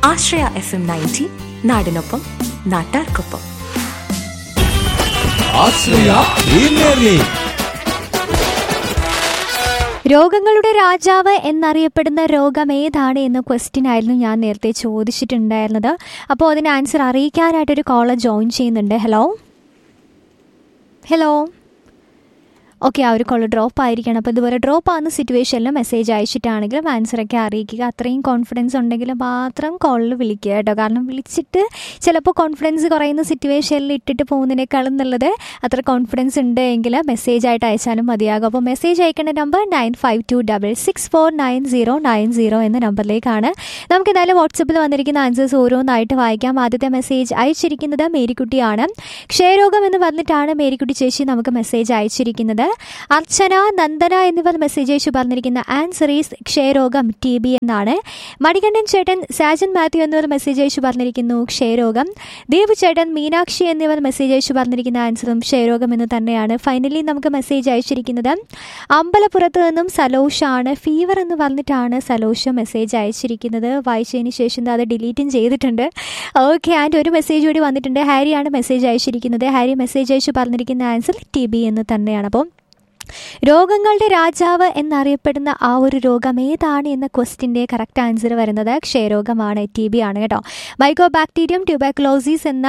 ആശ്രയ F M ninety നാടിനൊപ്പം നാട്ടാർക്കൊപ്പം ആശ്രയ premier league രോഗങ്ങളുടെ രാജാവ് എന്നറിയപ്പെടുന്ന രോഗം ഏതാണ് എന്ന ക്വസ്റ്റ്യൻ ആയിരുന്നു ഞാൻ നേരത്തെ ചോദിച്ചിട്ടുണ്ടായിരുന്നത് അപ്പോൾ അതിന് ആൻസർ അറിയിക്കാനായിട്ടൊരു കോളർ ജോയിൻ ചെയ്യുന്നുണ്ട് ഹലോ ഹലോ ഓക്കെ ആ ഒരു കോളർ ഡ്രോപ്പ് ആയിരിക്കണം അപ്പോൾ ഇതുപോലെ ഡ്രോപ്പ് ആകുന്ന സിറ്റുവേഷനിൽ മെസ്സേജ് അയച്ചിട്ടാണെങ്കിലും ആൻസറൊക്കെ അറിയിക്കുക അത്രയും കോൺഫിഡൻസ് ഉണ്ടെങ്കിൽ മാത്രം കോളിൽ വിളിക്കുക കേട്ടോ കാരണം വിളിച്ചിട്ട് ചിലപ്പോൾ കോൺഫിഡൻസ് കുറയുന്ന സിറ്റുവേഷനിൽ ഇട്ടിട്ട് പോകുന്നതിനേക്കാളും നല്ലത് അത്ര കോൺഫിഡൻസ് ഉണ്ട് എങ്കിൽ മെസ്സേജ് ആയിട്ട് അയച്ചാലും മതിയാകും അപ്പോൾ മെസ്സേജ് അയക്കേണ്ട number nine five two double six four nine zero nine zero എന്ന നമ്പറിലേക്കാണ് നമുക്ക് എന്തായാലും വാട്സപ്പിൽ വന്നിരിക്കുന്ന ആൻസേഴ്സ് ഓരോന്നായിട്ട് വായിക്കാം ആദ്യത്തെ മെസ്സേജ് അയച്ചിരിക്കുന്നത് മേരിക്കുട്ടിയാണ് ക്ഷയരോഗം എന്ന് പറഞ്ഞിട്ടാണ് മേരിക്കുട്ടി ചേച്ചി നമുക്ക് മെസ്സേജ് അയച്ചിരിക്കുന്നത് അർച്ചന നന്ദന എന്നിവർ മെസ്സേജ് അയച്ചു പറഞ്ഞിരിക്കുന്ന ആൻസർ ഈസ് ക്ഷയരോഗം ടി ബി എന്നാണ് മണികണ്ഠൻ ചേട്ടൻ സാജൻ മാത്യു എന്നിവർ മെസ്സേജ് അയച്ചു പറഞ്ഞിരിക്കുന്നു ക്ഷയരോഗം ദേവ് ചേട്ടൻ മീനാക്ഷി എന്നിവർ മെസ്സേജ് അയച്ചു പറഞ്ഞിരിക്കുന്ന ആൻസറും ക്ഷയരോഗം എന്ന് തന്നെയാണ് ഫൈനലി നമുക്ക് മെസ്സേജ് അയച്ചിരിക്കുന്നത് അമ്പലപ്പുറത്ത് നിന്നും സലോഷാണ് ഫീവർ എന്ന് പറഞ്ഞിട്ടാണ് സലോഷ മെസ്സേജ് അയച്ചിരിക്കുന്നത് വായിച്ചതിന് ശേഷം അത് ഡിലീറ്റും ചെയ്തിട്ടുണ്ട് ഓക്കെ ആൻഡ് ഒരു മെസ്സേജ് കൂടി വന്നിട്ടുണ്ട് ഹാരിയാണ് മെസ്സേജ് അയച്ചിരിക്കുന്നത് ഹാരി മെസ്സേജ് അയച്ചു പറഞ്ഞിരിക്കുന്ന ആൻസർ ടി ബി എന്ന് തന്നെയാണ് അപ്പോൾ രോഗങ്ങളുടെ രാജാവ് എന്നറിയപ്പെടുന്ന ആ ഒരു രോഗം ഏതാണ് എന്ന ക്വസ്റ്റിൻ്റെ കറക്റ്റ് ആൻസർ വരുന്നത് ക്ഷയരോഗമാണ് ടി ബി ആണ് കേട്ടോ മൈക്കോ ബാക്ടീരിയം ട്യൂബാക്ലോസിസ് എന്ന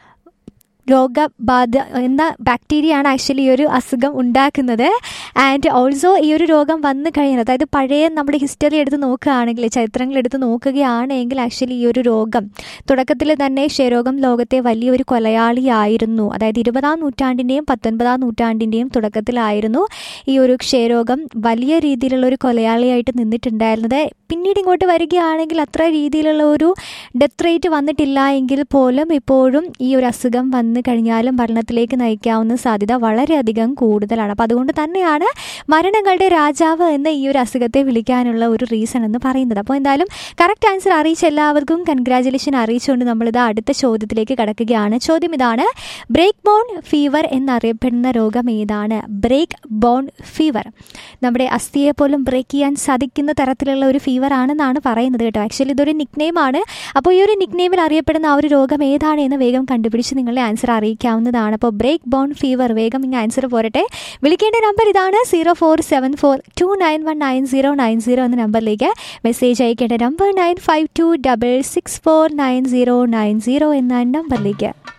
രോഗബാധ എന്ന ബാക്ടീരിയയാണ് ആക്ച്വലി ഈ ഒരു അസുഖം ഉണ്ടാക്കുന്നത് ആൻഡ് ഓൾസോ ഈ ഒരു രോഗം വന്നു കഴിഞ്ഞാൽ അതായത് പഴയ നമ്മുടെ ഹിസ്റ്ററി എടുത്ത് നോക്കുകയാണെങ്കിൽ ചരിത്രങ്ങൾ എടുത്ത് നോക്കുകയാണെങ്കിൽ ആക്ച്വലി ഈ ഒരു രോഗം തുടക്കത്തിൽ തന്നെ ക്ഷയരോഗം ലോകത്തെ വലിയൊരു കൊലയാളിയായിരുന്നു അതായത് ഇരുപതാം നൂറ്റാണ്ടിൻ്റെയും പത്തൊൻപതാം നൂറ്റാണ്ടിൻ്റെയും തുടക്കത്തിലായിരുന്നു ഈ ഒരു ക്ഷയരോഗം വലിയ രീതിയിലുള്ള ഒരു കൊലയാളിയായിട്ട് നിന്നിട്ടുണ്ടായിരുന്നത് പിന്നീട് ഇങ്ങോട്ട് വരികയാണെങ്കിൽ അത്ര രീതിയിലുള്ള ഒരു ഡെത്ത് റേറ്റ് വന്നിട്ടില്ല എങ്കിൽ പോലും ഇപ്പോഴും ഈ ഒരു അസുഖം വന്നു കഴിഞ്ഞാലും മരണത്തിലേക്ക് നയിക്കാവുന്ന സാധ്യത വളരെയധികം കൂടുതലാണ് അപ്പോൾ അതുകൊണ്ട് തന്നെയാണ് മരണങ്ങളുടെ രാജാവ് എന്ന് ഈ ഒരു അസുഖത്തെ വിളിക്കാനുള്ള ഒരു റീസൺ എന്ന് പറയുന്നത് അപ്പോൾ എന്തായാലും കറക്റ്റ് ആൻസർ അറിയിച്ച എല്ലാവർക്കും കൺഗ്രാജുലേഷൻ അറിയിച്ചുകൊണ്ട് നമ്മളിത് അടുത്ത ചോദ്യത്തിലേക്ക് കടക്കുകയാണ് ചോദ്യം ഇതാണ് ബ്രേക്ക് ബോൺ ഫീവർ എന്നറിയപ്പെടുന്ന രോഗം ഏതാണ് ബ്രേക്ക് ബോൺ ഫീവർ നമ്മുടെ അസ്ഥിയെ പോലും ബ്രേക്ക് ചെയ്യാൻ സാധിക്കുന്ന തരത്തിലുള്ള ഒരു ഫീവർ ആണെന്നാണ് പറയുന്നത് കേട്ടോ ആക്ച്വലി ഇതൊരു നിക് ആണ് അപ്പോൾ ഈ ഒരു നിക് നെയിമിൽ അറിയപ്പെടുന്ന ആ ഒരു രോഗം ഏതാണ് എന്ന് വേഗം കണ്ടുപിടിച്ച് നിങ്ങളുടെ ആൻസർ അറിയിക്കാവുന്നതാണ് അപ്പോൾ ബ്രേക്ക് ബോൺ ഫീവർ വേഗം ഇങ്ങനെ ആൻസർ പോരട്ടെ വിളിക്കേണ്ട നമ്പർ ഇതാണ് zero four seven four two nine one nine zero nine zero എന്ന നമ്പറിലേക്ക് മെസ്സേജ് അയക്കേണ്ട number nine five two double six four nine zero nine zero എന്ന നമ്പറിലേക്ക്